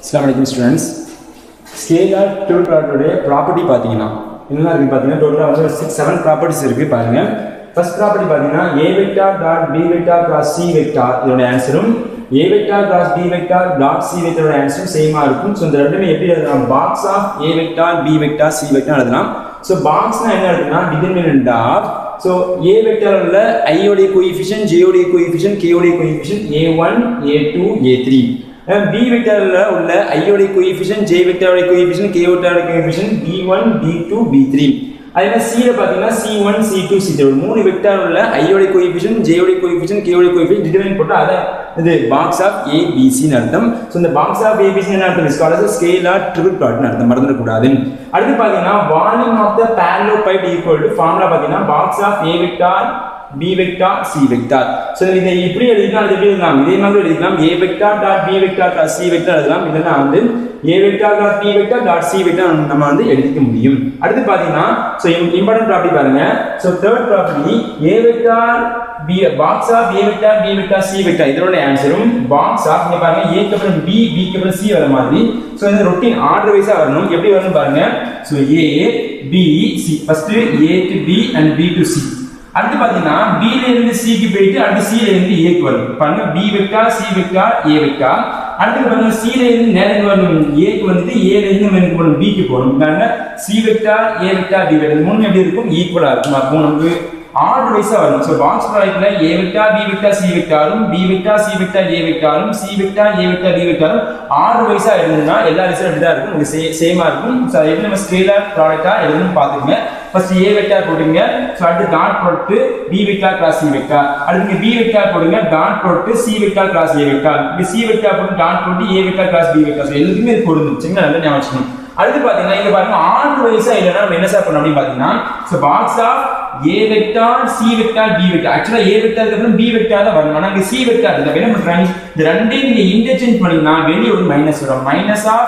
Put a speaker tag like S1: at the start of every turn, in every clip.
S1: அஸ்லாம் வலைக்கம் students scalar triple ப்ராடக்டோடைய ப்ராப்பர்ட்டி பார்த்தீங்கன்னா என்னெல்லாம் இருக்குது பார்த்தீங்கன்னா டோட்டலாக வந்து சிக்ஸ் செவன் ப்ராப்பர்ட்டிஸ் இருக்குது பாருங்க ஃபர்ஸ்ட் ப்ராப்பர்ட்டி பார்த்தீங்கன்னா A vector dot B vector cross C vector இதோட ஆன்சரும் A vector cross B vector dot C வெக்டாரோட ஆன்சரும் சேமாக இருக்கும் ஸோ இந்த ரெண்டுமே எப்படி எழுதலாம் box of A vector B vector C vector எழுதலாம் ஸோ பாக்ஸ்னா என்ன இருக்குன்னா determinant of so A vector உள்ள ஐயோடைய கோஎஃபிஷியன்ட் ஜேயோடைய கோஎஃபிஷியன்ட் கேயோடைய coefficient A one A two A three B வெக்டார்ல உள்ள ஐயோடைய கோஎஃபிஷியன்ட் ஜே வெக்டாரோட coefficient K வெக்டாரோட coefficient B one B two B three அதே மாதிரி சில பார்த்தீங்கன்னா C one C two C three மூணு வெக்டார் உள்ள ஐயோடைய கோஎஃபிஷியன்ட் ஜேயோடைய கோஎஃபிஷியன்ட் கேயோடைய கோஎஃபிஷியன்ட் டிட்டர்மைன் போட்டு அதை இது பாக்ஸ் ஆஃப் ஏபிசின்னு அர்த்தம் ஸோ இந்த பாக்ஸ் ஆஃப் ஏபிசி என்ன அர்த்தம் இஸ் கால்ட் ஸ்கேலார் ட்ரிபிள் ப்ராடக்ட்னு அர்த்தம் மறந்துடக்கூடாது அடுத்து பார்த்தீங்கன்னா volume of the parallelepiped equal to formula பார்த்தீங்கன்னா box of A vector B vector C vector so இதை எப்படி எழுதிக்கலாம் அது எப்படி எழுதலாம் இதே மாதிரி எழுதிக்கலாம் A vector dot B vector dot C vector எழுதலாம் இதெல்லாம் வந்து A vector dot B vector dot C vector நம்ம வந்து எழுதிக்க முடியும் அடுத்து பார்த்தீங்கன்னா ஸோ இம்பார்ட்டன்ட் ப்ராப்பர்ட்டி பாருங்க so third property A vector B box of A vector B vector C vector இதோட ஆன்சரும் பாக்ஸ் ஆஃப் இங்க பாருங்க ஏக்கு அப்புறம் பி பிக்கு அப்புறம் சி வர மாதிரி ஸோ இந்த ரொட்டீன் ஆர்டர் வைஸா வரணும் எப்படி வரணும் பாருங்க so A B C first A to B and B to C அடுத்து பாத்தீங்கன்னா B ல இருந்து C க்கு போயிட்டு அடுத்து C ல இருந்து A க்கு வரும் பாருங்க B vector C vector A vector அடுத்து பாருங்க C ல இருந்து நேரங்க வரணும் A க்கு வந்துட்டு A ல இருந்து எனக்கு போகணும் B க்கு போகணும் பாருங்க C vector A vector B vector மூணு எப்படி இருக்கும் ஈக்குவலா இருக்கும் அப்போ நமக்கு ஆர்டர் வைஸா வரும் ஸோ பாக்ஸ் ப்ராடக்ட்ல A vector B vector C வெக்டாரும் B vector C vector A வெக்டாரும் C vector A vector B வெக்டாரும் ஆர்டர் வைஸா எழுதுனா எல்லா ரிசல்ட் இப்படி தான் இருக்கும் உங்களுக்கு சேமா இருக்கும் ஸோ எப்படி நம்ம ஸ்கேலர் ப்ராடக்டா எழுதுன்னு பார்த்துக்கங்க ஃபர்ஸ்ட் ஏ வெக்டார் போடுங்க ஸோ அடுத்து டாட் போட்டு B vector cross C vector அடுத்து பி வெக்டார் போடுங்க டாட் போட்டு C vector cross A vector இப்படி சி வெக்டார் போட்டு டாட் போட்டு A vector cross B vector so எல்லாத்துக்குமே இது பொருந்தும் சரிங்களா நல்லா ஞாபகம் வச்சுக்கணும் அடுத்து பாத்தீங்கன்னா இங்க பாருங்க ஆர்டர் வைஸா இல்லைன்னா நம்ம என்ன சார் பண்ணோம் அப்படின்னு பாத்தீங்கன்னா so box of A vector C vector B vector ஆக்சுவலா ஏ வெக்டாருக்கு அப்புறம் பி வெக்டார் தான் வரணும் ஆனா இங்க சி வெக்டார் இருக்கு என்ன பண்றாங்க இந்த ரெண்டையும் நீங்க இன்டர்சேஞ்ச் பண்ணீங்கன்னா வெளியே ஒரு மைனஸ் வரும் minus of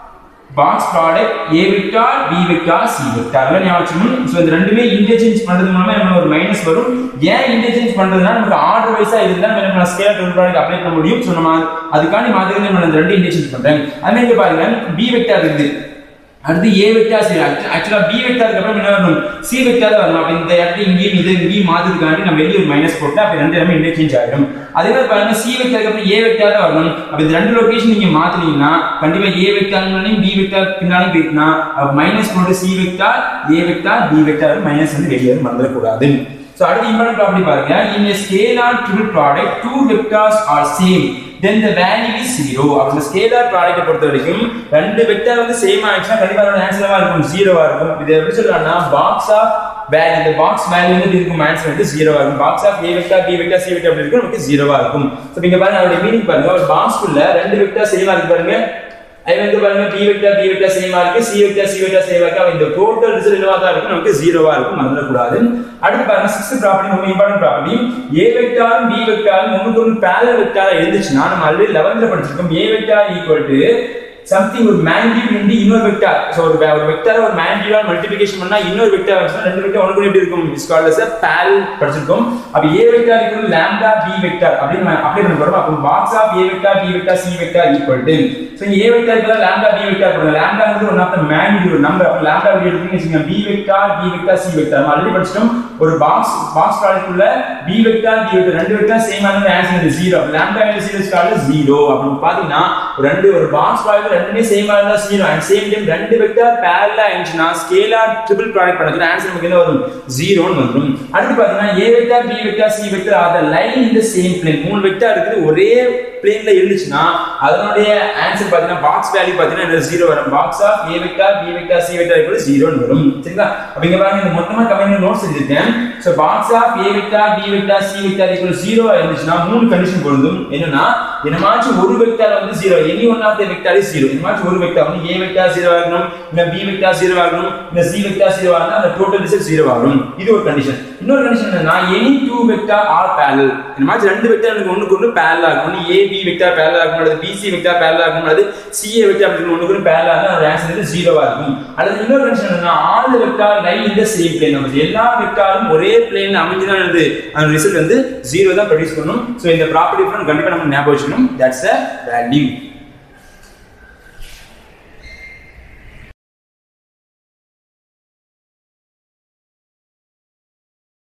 S1: box product A vector B vector C vector எல்லாம் ஞாபகம் ஸோ இந்த ரெண்டுமே இன்டர்சேஞ்ச் பண்றது மூலமா நமக்கு ஒரு மைனஸ் வரும் ஏன் இன்டர்சேஞ்ச் பண்றதுனா நமக்கு ஆர்டர் வைஸா இருந்தா நம்ம நம்ம ஸ்கேல் ட்ரிபிள் ப்ராடக்ட் அப்ளை பண்ண முடியும் ஸோ நம்ம அதுக்காண்டி மாதிரி நம்ம இந்த ரெண்டு இன்டர்சேஞ்ச் பண்றேன் அதே மாதிரி பாருங்க பி வெக்டார் இருக்குது அடுத்து ஏ வெக்டார் சி ஆக்சுவலா பி வெக்டாருக்கு அப்புறம் என்ன வரணும் சி வெக்டார் வரணும் அப்ப இந்த இடத்துல இங்கேயும் இது இங்கேயும் மாத்துறதுக்காண்டி நம்ம வெளியே ஒரு மைனஸ் போட்டு அப்ப ரெண்டு இடமே இன்டர்சேஞ்ச் ஆகிடும் அதே மாதிரி பாருங்க சி வெக்டாருக்கு அப்புறம் ஏ வெக்டார் தான் வரணும் அப்ப இந்த ரெண்டு லொகேஷன் நீங்க மாத்துனீங்கன்னா கண்டிப்பா ஏ வெக்டார்னாலையும் பி வெக்டார் பின்னாலும் போயிட்டுனா மைனஸ் போட்டு C vector A vector B vector minus வந்து வெளியே மறந்துடக்கூடாது So அடுத்து இம்பார்ட்டன்ட் ப்ராப்பர்ட்டி பாருங்க in a scalar triple product two vectors are same then the value is zero அப்ப ஸ்கேலார் ப்ராடக்ட் பொறுத்த வரைக்கும் ரெண்டு வெக்டர் வந்து சேம் ஆயிடுச்சுன்னா கண்டிப்பா அதோட ஆன்சரவா இருக்கும் ஜீரோவா இருக்கும் இது எப்படி சொல்றாங்கன்னா பாக்ஸ் ஆஃப் வேல்யூ இந்த பாக்ஸ் வேல்யூ வந்து இருக்கும் ஆன்சர் வந்து ஜீரோவா இருக்கும் box of A vector B vector C vector அப்படி இருக்கும் நமக்கு ஜீரோவா இருக்கும் ஸோ இங்க பாருங்க அதோட மீனிங் பாருங்க ஒரு பாக்ஸ்க்குள்ள ரெண்டு வெக்டர் சேமா இருக்கு பாருங்க அது வந்து பாருங்க பி வெக்டர் பி வெக்டர் சேமா இருக்கு சி வெக்டர் சி வெக்டர் சேமா இருக்கு இந்த டோட்டல் ரிசல்ட் என்னவா தான் இருக்கும் நமக்கு ஜீரோவா இருக்கும் மறந்துடக்கூடாது அடுத்து பாருங்க சிக்ஸ்த் ப்ராப்பர்ட்டி ரொம்ப இம்பார்ட்டன்ட் ப்ராப்பர்ட்டி ஏ வெக்டாரும் பி வெக்டாரும் ஒன்றுக்கு ஒன்று பேரல் வெக்டாரா இருந்துச்சுன்னா நம்ம ஆல்ரெடி லெவன்த்ல படிச்சிருக்கோம் A vector equal to something ஒரு மேக்னிடியூட் இன்டு இன்னொரு வெக்டார் ஸோ ஒரு ஒரு வெக்டார் ஒரு மேக்னிடியூட் மல்டிபிகேஷன் பண்ணா இன்னொரு வெக்டார் வந்துச்சுன்னா ரெண்டு வெக்டார் ஒன்று எப்படி இருக்கும் இஸ் கால்ட் அஸ் பேரல் படிச்சிருக்கோம் அப்ப A vector equal lambda B vector அப்படின்னு அப்ளை பண்ண போறோம் அப்போ box of A vector B vector C vector equal to so A vector equal lambda B vector போடுங்க லாம்டா வந்து one of the magnitude number அப்போ lambda எப்படி எடுத்தீங்கன்னு வச்சுக்கோங்க B vector B vector C vector நம்ம ஆல்ரெடி படிச்சிட்டோம் ஒரு box box product உள்ள பி வெக்டார் பி வெக்டார் ரெண்டு வெக்டார் சேம் ஆனது answer zero lambda is is called zero அப்படின்னு பாத்தீங்கன்னா ரெண்டு ஒரு பாக்ஸ் ப்ராடக்ட் ரெண்டுமே சேம் ஆனது ஜீரோ அண்ட் சேம் டைம் ரெண்டு வெக்டார் பேரலா இருந்துச்சுன்னா ஸ்கேலார் ட்ரிபிள் ப்ராடக்ட் பண்ணதுக்கு ஆன்சர் நமக்கு என்ன வரும் ஜீரோன்னு வந்துரும் அடுத்து பாத்தீங்கன்னா A vector B vector C vector are the line in the same plane மூணு வெக்டார் இருக்குது ஒரே பிளேன்ல இருந்துச்சுன்னா அதனுடைய ஆன்சர் பாத்தீங்கன்னா பாக்ஸ் வேல்யூ பாத்தீங்கன்னா ஜீரோ வரும் box of A vector B vector C vector கூட ஜீரோன்னு வரும் சரிங்களா அப்ப இங்க பாருங்க இந்த மொத்தமா கம்பைன் நோட்ஸ் எழுதிருக்கேன் so box of A vector B vector C vector equal zero இருந்துச்சுன்னா மூணு கண்டிஷன் பொருந்தும் என்னன்னா என்னமாச்சும் ஒரு வெக்டார் வந்து zero any one of the vector is zero என்னமாச்சும் ஒரு வெக்டார் வந்து ஏ வெக்டார் ஜீரோ ஆகணும் இல்ல பி வெக்டார் ஜீரோ ஆகணும் இல்ல சி வெக்டார் ஜீரோ ஆகணும் அந்த டோட்டல் ரிசல்ட் ஜீரோ ஆகும் இது ஒரு கண்டிஷன் இன்னொரு கண்டிஷன் என்னன்னா any two vector are parallel என்னமாச்சும் ரெண்டு வெக்டார் எனக்கு ஒண்ணுக்கு ஒன்று பேரலா இருக்கும் ஒன்று ஏ பி வெக்டார் பேரலா இருக்கும் அல்லது பிசி வெக்டார் பேரலா இருக்கும் அல்லது சிஏ வெக்டார் அப்படி ஒண்ணுக்கு ஒன்று பேரலா இருக்கும் அதோட ஆன்சர் வந்து ஜீரோவா இருக்கும் அல்லது இன்னொரு கண்டிஷன் என்னன்னா ஆல் வெக்டார் லை இந்த சேம் பிளேன் நம்ம எல்லா வெக்டாரும் ஒரே பிளேன்ல அமைஞ்சுதான் வந்து அந்த ரிசல்ட் வந்து ஜீரோ தான் ப்ரொடியூஸ் பண்ணும் ஸோ இந்த ப்ராப்பர்ட்டி கண்டிப்பா நம்ம ஞாபகம் வச்சுக்கணும் தட்ஸ் அ வேல்யூ